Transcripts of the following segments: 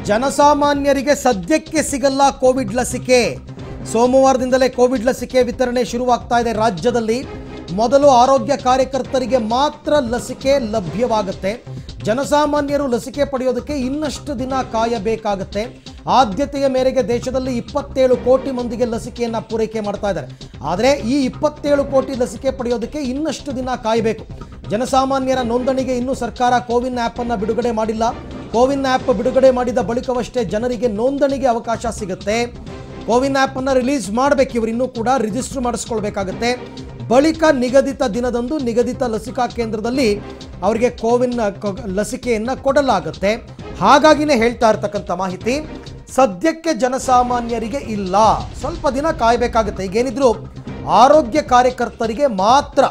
ಜನಸಾಮಾನ್ಯರಿಗೆ ಸದ್ಯಕ್ಕೆ ಸಿಗಲ್ಲ ಕೋವಿಡ್ ಲಸಿಕೆ ಸೋಮವಾರದಿಂದಲೇ ಕೋವಿಡ್ ಲಸಿಕೆ ವಿತರಣೆ ಶುರುವಾಗ್ತಾ ಇದೆ ರಾಜ್ಯದಲ್ಲಿ ಮೊದಲು ಆರೋಗ್ಯ ಕಾರ್ಯಕರ್ತರಿಗೆ ಮಾತ್ರ ಲಸಿಕೆ ಲಭ್ಯವಾಗುತ್ತೆ ಜನಸಾಮಾನ್ಯರು ಲಸಿಕೆ ಪಡೆಯೋದಕ್ಕೆ ಇನ್ನಷ್ಟು ದಿನ ಕಾಯಬೇಕಾಗುತ್ತೆ ಆದ್ಯತೆಯ ಮೇರೆಗೆ ದೇಶದಲ್ಲಿ ಇಪ್ಪತ್ತೇಳು ಕೋಟಿ ಮಂದಿಗೆ ಲಸಿಕೆಯನ್ನು ಪೂರೈಕೆ ಮಾಡ್ತಾ ಇದ್ದಾರೆ ಆದರೆ ಈ ಇಪ್ಪತ್ತೇಳು ಕೋಟಿ ಲಸಿಕೆ ಪಡೆಯೋದಕ್ಕೆ ಇನ್ನಷ್ಟು ದಿನ ಕಾಯಬೇಕು ಜನಸಾಮಾನ್ಯರ ನೋಂದಣಿಗೆ ಇನ್ನೂ ಸರ್ಕಾರ ಕೋವಿನ್ ಆ್ಯಪನ್ನು ಬಿಡುಗಡೆ ಮಾಡಿಲ್ಲ ಕೋವಿನ್ ಆ್ಯಪ್ ಬಿಡುಗಡೆ ಮಾಡಿದ ಬಳಿಕವಷ್ಟೇ ಜನರಿಗೆ ನೋಂದಣಿಗೆ ಅವಕಾಶ ಸಿಗುತ್ತೆ ಕೋವಿನ್ ಆ್ಯಪನ್ನು ರಿಲೀಸ್ ಮಾಡಬೇಕು ಇವರು ಇನ್ನೂ ಕೂಡ ರಿಜಿಸ್ಟರ್ ಮಾಡಿಸ್ಕೊಳ್ಬೇಕಾಗತ್ತೆ ಬಳಿಕ ನಿಗದಿತ ದಿನದಂದು ನಿಗದಿತ ಲಸಿಕಾ ಕೇಂದ್ರದಲ್ಲಿ ಅವರಿಗೆ ಕೋವಿನ್ ಕ- ಲಸಿಕೆಯನ್ನು ಕೊಡಲಾಗುತ್ತೆ ಹಾಗಾಗಿನೇ ಹೇಳ್ತಾ ಇರ್ತಕ್ಕಂಥ ಮಾಹಿತಿ ಸದ್ಯಕ್ಕೆ ಜನಸಾಮಾನ್ಯರಿಗೆ ಇಲ್ಲ ಸ್ವಲ್ಪ ದಿನ ಕಾಯಬೇಕಾಗುತ್ತೆ ಈಗೇನಿದ್ರು ಆರೋಗ್ಯ ಕಾರ್ಯಕರ್ತರಿಗೆ ಮಾತ್ರ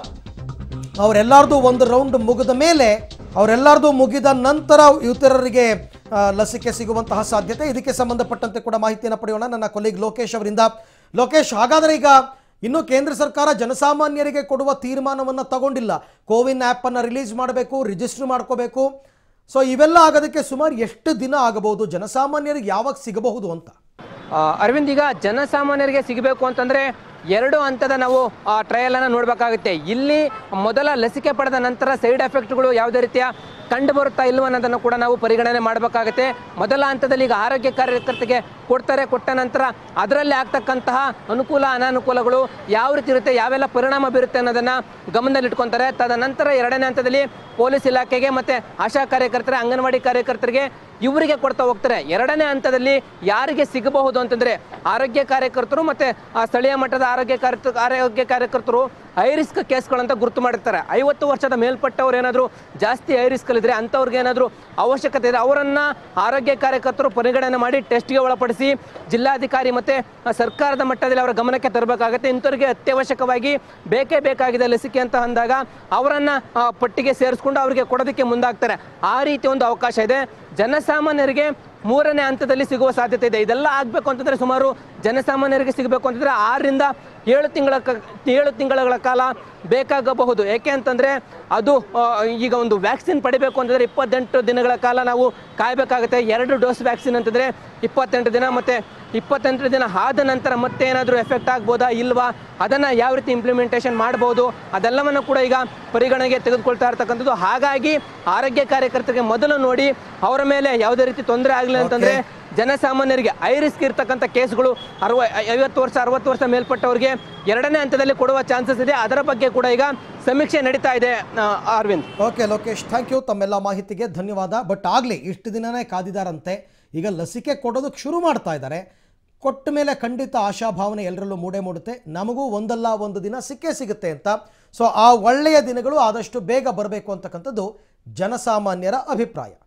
ಅವರೆಲ್ಲರದು ಒಂದು ರೌಂಡ್ ಮುಗಿದ ಮೇಲೆ ಅವರೆಲ್ಲರದು ಮುಗಿದ ನಂತರ ಇತರರಿಗೆ ಆ, ಲಸಿಕೆ ಸಿಗುವಂತಹ ಸಾಧ್ಯತೆ ಇದಕ್ಕೆ ಸಂಬಂಧಪಟ್ಟಂತೆ ಕೂಡ ಮಾಹಿತಿಯನ್ನು ಪಡೆಯೋಣ ನನ್ನ ಕೊಲೀಗ್ ಲೋಕೇಶ್ ಅವರಿಂದ ಲೋಕೇಶ್ ಹಾಗಾದರೆ ಈಗ ಇನ್ನು ಕೇಂದ್ರ ಸರ್ಕಾರ ಜನಸಾಮಾನ್ಯರಿಗೆ ಕೊಡುವ ತೀರ್ಮಾನವನ್ನು ತಗೊಂಡಿಲ್ಲ ಕೋವಿನ್ ಆ್ಯಪನ್ನು ರಿಲೀಸ್ ಮಾಡಬೇಕು ರಿಜಿಸ್ಟರ್ ಮಾಡ್ಕೋಬೇಕು ಸೊ ಇವೆಲ್ಲ ಆಗೋದಕ್ಕೆ ಸುಮಾರು ಎಷ್ಟು ದಿನ ಆಗಬಹುದು ಜನಸಾಮಾನ್ಯರಿಗೆ ಯಾವಾಗ ಸಿಗಬಹುದು ಅಂತ ಆ, ಅರವಿಂದ್ ಈಗ ಜನಸಾಮಾನ್ಯರಿಗೆ ಸಿಗಬೇಕು ಅಂತಂದ್ರೆ ಎರಡು ಹಂತದ ನಾವು ಟ್ರಯಲ್ ಅನ್ನ ನೋಡಬೇಕಾಗುತ್ತೆ ಇಲ್ಲಿ ಮೊದಲ ಲಸಿಕೆ ಪಡೆದ ನಂತರ ಸೈಡ್ ಎಫೆಕ್ಟ್ಗಳು ಯಾವುದೇ ರೀತಿಯ ಕಂಡು ಬರುತ್ತಾ ಇಲ್ವ ಅನ್ನೋದನ್ನು ಕೂಡ ನಾವು ಪರಿಗಣನೆ ಮಾಡಬೇಕಾಗುತ್ತೆ ಮೊದಲ ಹಂತದಲ್ಲಿ ಈಗ ಆರೋಗ್ಯ ಕಾರ್ಯಕರ್ತರಿಗೆ ಕೊಡ್ತಾರೆ ಕೊಟ್ಟ ನಂತರ ಅದರಲ್ಲಿ ಆಗ್ತಕ್ಕಂತಹ ಅನುಕೂಲ ಅನಾನುಕೂಲಗಳು ಯಾವ ರೀತಿ ಇರುತ್ತೆ ಯಾವೆಲ್ಲ ಪರಿಣಾಮ ಬೀರುತ್ತೆ ಅನ್ನೋದನ್ನ ಗಮನದಲ್ಲಿ ಇಟ್ಕೊಂತಾರೆ ತದನಂತರ ಎರಡನೇ ಹಂತದಲ್ಲಿ ಪೊಲೀಸ್ ಇಲಾಖೆಗೆ ಮತ್ತೆ ಆಶಾ ಕಾರ್ಯಕರ್ತರ ಅಂಗನವಾಡಿ ಕಾರ್ಯಕರ್ತರಿಗೆ ಇವರಿಗೆ ಕೊಡ್ತಾ ಹೋಗ್ತಾರೆ ಎರಡನೇ ಹಂತದಲ್ಲಿ ಯಾರಿಗೆ ಸಿಗಬಹುದು ಅಂತಂದ್ರೆ ಆರೋಗ್ಯ ಕಾರ್ಯಕರ್ತರು ಮತ್ತೆ ಆ ಸ್ಥಳೀಯ ಮಟ್ಟದ ಆರೋಗ್ಯ ಕಾರ್ಯ ಆರೋಗ್ಯ ಕಾರ್ಯಕರ್ತರು ಹೈ ರಿಸ್ಕ್ ಕೇಸ್ಗಳಂತ ಗುರುತು ಮಾಡಿರ್ತಾರೆ ಐವತ್ತು ವರ್ಷದ ಮೇಲ್ಪಟ್ಟವ್ರು ಏನಾದರೂ ಜಾಸ್ತಿ ಹೈ ರಿಸ್ಕ್ ಇದ್ರೆ ಅಂಥವ್ರಿಗೆ ಏನಾದರೂ ಅವಶ್ಯಕತೆ ಇದೆ ಅವರನ್ನ ಆರೋಗ್ಯ ಕಾರ್ಯಕರ್ತರು ಪರಿಗಣನೆ ಮಾಡಿ ಟೆಸ್ಟ್ಗೆ ಒಳಪಡಿಸಿ ಜಿಲ್ಲಾಧಿಕಾರಿ ಮತ್ತೆ ಆ, ಸರ್ಕಾರದ ಮಟ್ಟದಲ್ಲಿ ಅವರ ಗಮನಕ್ಕೆ ತರಬೇಕಾಗುತ್ತೆ ಇಂಥವ್ರಿಗೆ ಅತ್ಯವಶ್ಯಕವಾಗಿ ಬೇಕೇ ಬೇಕಾಗಿದೆ ಲಸಿಕೆ ಅಂತ ಅಂದಾಗ ಅವರನ್ನ ಆ, ಪಟ್ಟಿಗೆ ಸೇರಿಸ್ಕೊಂಡು ಅವರಿಗೆ ಕೊಡೋದಕ್ಕೆ ಮುಂದಾಗ್ತಾರೆ ಆ ರೀತಿ ಒಂದು ಅವಕಾಶ ಇದೆ ಜನಸಾಮಾನ್ಯರಿಗೆ ಮೂರನೇ ಹಂತದಲ್ಲಿ ಸಿಗುವ ಸಾಧ್ಯತೆ ಇದೆ ಇದೆಲ್ಲ ಆಗಬೇಕು ಅಂತಂದ್ರೆ ಸುಮಾರು ಜನಸಾಮಾನ್ಯರಿಗೆ ಸಿಗಬೇಕು ಅಂತಂದ್ರೆ ಆರರಿಂದ ಏಳು ತಿಂಗಳ ಕ- ಏಳು ತಿಂಗಳ ಕಾಲ ಬೇಕಾಗಬಹುದು ಏಕೆ ಅಂತಂದ್ರೆ ಅದು ಆ, ಈಗ ಒಂದು ವ್ಯಾಕ್ಸಿನ್ ಪಡಿಬೇಕು ಅಂತಂದ್ರೆ ಇಪ್ಪತ್ತೆಂಟು ದಿನಗಳ ಕಾಲ ನಾವು ಕಾಯಬೇಕಾಗುತ್ತೆ ಎರಡು ಡೋಸ್ ವ್ಯಾಕ್ಸಿನ್ ಅಂತಂದ್ರೆ ಇಪ್ಪತ್ತೆಂಟು ದಿನ ಮತ್ತೆ ಇಪ್ಪತ್ತೆಂಟು ದಿನ ಆದ ನಂತರ ಮತ್ತೆ ಏನಾದರೂ ಎಫೆಕ್ಟ್ ಆಗ್ಬೋದಾ ಇಲ್ವಾ ಅದನ್ನ ಯಾವ ರೀತಿ ಇಂಪ್ಲಿಮೆಂಟೇಷನ್ ಮಾಡಬಹುದು ಅದೆಲ್ಲವನ್ನು ಕೂಡ ಈಗ ಪರಿಗಣನೆಗೆ ತೆಗೆದುಕೊಳ್ತಾ ಇರ್ತಕ್ಕಂಥದ್ದು ಹಾಗಾಗಿ ಆರೋಗ್ಯ ಕಾರ್ಯಕರ್ತರಿಗೆ ಮೊದಲು ನೋಡಿ ಅವರ ಮೇಲೆ ಯಾವುದೇ ರೀತಿ ತೊಂದರೆ ಆಗಲಿ ಅಂತಂದ್ರೆ ಜನಸಾಮಾನ್ಯರಿಗೆ ಐ ರಿಸ್ಕ್ ಇರ್ತಕ್ಕಂಥ ಕೇಸ್ಗಳು ಅರವ ಐವತ್ತು ವರ್ಷ ಅರವತ್ತು ವರ್ಷ ಮೇಲ್ಪಟ್ಟವರಿಗೆ ಎರಡನೇ ಹಂತದಲ್ಲಿ ಕೊಡುವ ಚಾನ್ಸಸ್ ಇದೆ ಅದರ ಬಗ್ಗೆ ಕೂಡ ಈಗ ಸಮೀಕ್ಷೆ ನಡೀತಾ ಇದೆ ಆ, Arvind okay Lokesh thank you ತಮ್ಮೆಲ್ಲ ಮಾಹಿತಿಗೆ ಧನ್ಯವಾದ ಬಟ್ ಆಗಲಿ ಇಷ್ಟು ದಿನನೇ ಕಾದಿದಾರಂತೆ ಈಗ ಲಸಿಕೆ ಕೊಡೋದಕ್ಕೆ ಶುರು ಮಾಡ್ತಾ ಇದ್ದಾರೆ ಕೊಟ್ಟ ಮೇಲೆ ಖಂಡಿತ ಆಶಾಭಾವನೆ ಎಲ್ಲರಲ್ಲೂ ಮೂಡೆ ಮೂಡುತ್ತೆ ನಮಗೂ ಒಂದಲ್ಲ ಒಂದು ದಿನ ಸಿಕ್ಕೇ ಸಿಗುತ್ತೆ ಅಂತ ಸೊ ಆ ಒಳ್ಳೆಯ ದಿನಗಳು ಆದಷ್ಟು ಬೇಗ ಬರಬೇಕು ಅಂತಕ್ಕಂಥದ್ದು ಜನಸಾಮಾನ್ಯರ ಅಭಿಪ್ರಾಯ